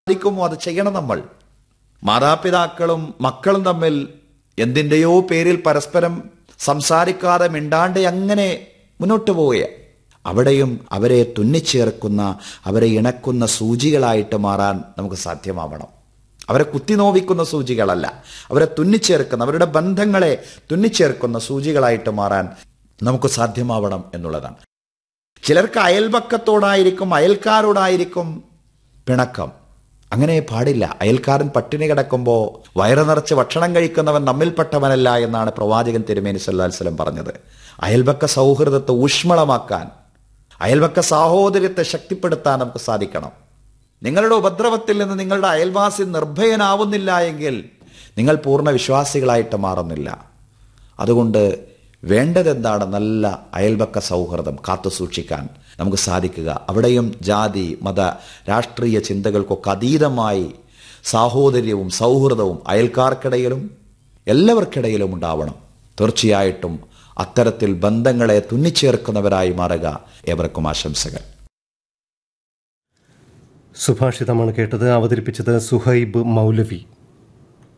സാധിക്കുമോ അത് ചെയ്യണം നമ്മൾ മാതാപിതാക്കളും മക്കളും തമ്മിൽ എന്തിൻ്റെയോ പേരിൽ പരസ്പരം സംസാരിക്കാതെ മിണ്ടാണ്ട് അങ്ങനെ മുന്നോട്ട് പോവുക അവിടെയും അവരെ തുന്നിച്ചേർക്കുന്ന അവരെ ഇണക്കുന്ന സൂചികളായിട്ട് മാറാൻ നമുക്ക് സാധ്യമാവണം അവരെ കുത്തിനോവിക്കുന്ന സൂചികളല്ല അവരെ തുന്നിച്ചേർക്കുന്ന അവരുടെ ബന്ധങ്ങളെ തുന്നിച്ചേർക്കുന്ന സൂചികളായിട്ട് മാറാൻ നമുക്ക് സാധ്യമാവണം എന്നുള്ളതാണ് ചിലർക്ക് അയൽപക്കത്തോടായിരിക്കും അയൽക്കാരോടായിരിക്കും പിണക്കം അങ്ങനെ പാടില്ല അയൽക്കാരൻ പട്ടിണി കിടക്കുമ്പോൾ വയറ് നിറച്ച് ഭക്ഷണം കഴിക്കുന്നവൻ നമ്മിൽപ്പെട്ടവനല്ല എന്നാണ് പ്രവാചകൻ തിരുമേനി സല്ലാസ്ലം പറഞ്ഞത് അയൽപക്ക സൗഹൃദത്തെ ഊഷ്മളമാക്കാൻ അയൽപക്ക സാഹോദര്യത്തെ ശക്തിപ്പെടുത്താൻ നമുക്ക് സാധിക്കണം നിങ്ങളുടെ ഉപദ്രവത്തിൽ നിന്ന് നിങ്ങളുടെ അയൽവാസി നിർഭയനാവുന്നില്ല എങ്കിൽ നിങ്ങൾ പൂർണ്ണ വിശ്വാസികളായിട്ട് മാറുന്നില്ല അതുകൊണ്ട് വേണ്ടതെന്താണ് നല്ല അയൽപക്ക സൗഹൃദം കാത്തു സൂക്ഷിക്കാൻ നമുക്ക് സാധിക്കുക അവിടെയും ജാതി മത രാഷ്ട്രീയ ചിന്തകൾക്കൊക്കെ അതീതമായി സാഹോദര്യവും സൗഹൃദവും അയൽക്കാർക്കിടയിലും എല്ലാവർക്കിടയിലും ഉണ്ടാവണം തീർച്ചയായിട്ടും അത്തരത്തിൽ ബന്ധങ്ങളെ തുന്നിച്ചേർക്കുന്നവരായി മാറുക ഏവർക്കും ആശംസകൾ സുഭാഷിതമാണ് കേട്ടത് അവതരിപ്പിച്ചത് സുഹൈബ് മൗലവി